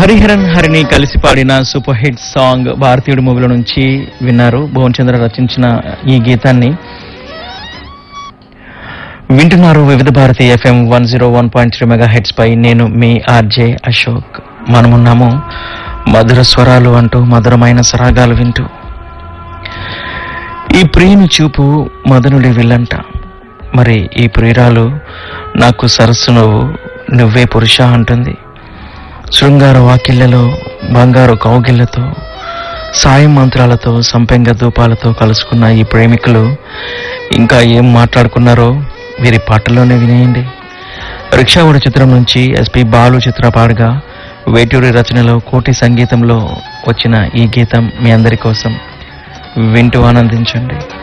హరిహరన్ హరిని కలిసి పాడిన సూపర్ హిట్ సాంగ్ భారతీయుడు మూవీలో నుంచి విన్నారు భువన్ చంద్ర రచించిన ఈ గీతాన్ని వింటున్నారు Vividh Bharati FM one zero one point three megahertz పై నేను మీ ఆర్జే అశోక్ మనమున్నాము మధుర స్వరాలు అంటూ మధురమైన సరాగాలు వింటూ ఈ ప్రియుని చూపు మదనుడి విల్లంట మరి ఈ ప్రియురాలు నాకు సరస్సు నువ్వు నువ్వే పురుష అంటుంది శృంగార వాకిళ్లలో బంగారు కౌగిళ్లతో సాయం మంత్రాలతో సంపెంగ ధూపాలతో కలుసుకున్న ఈ ప్రేమికులు ఇంకా ఏం మాట్లాడుకున్నారో వీరి పాటల్లోనే వినేయండి రిక్షావుడి చిత్రం నుంచి ఎస్పి బాలు చిత్ర పాడగా వేటూరి రచనలో కోటి సంగీతంలో వచ్చిన ఈ గీతం మీ అందరి కోసం వింటూ ఆనందించండి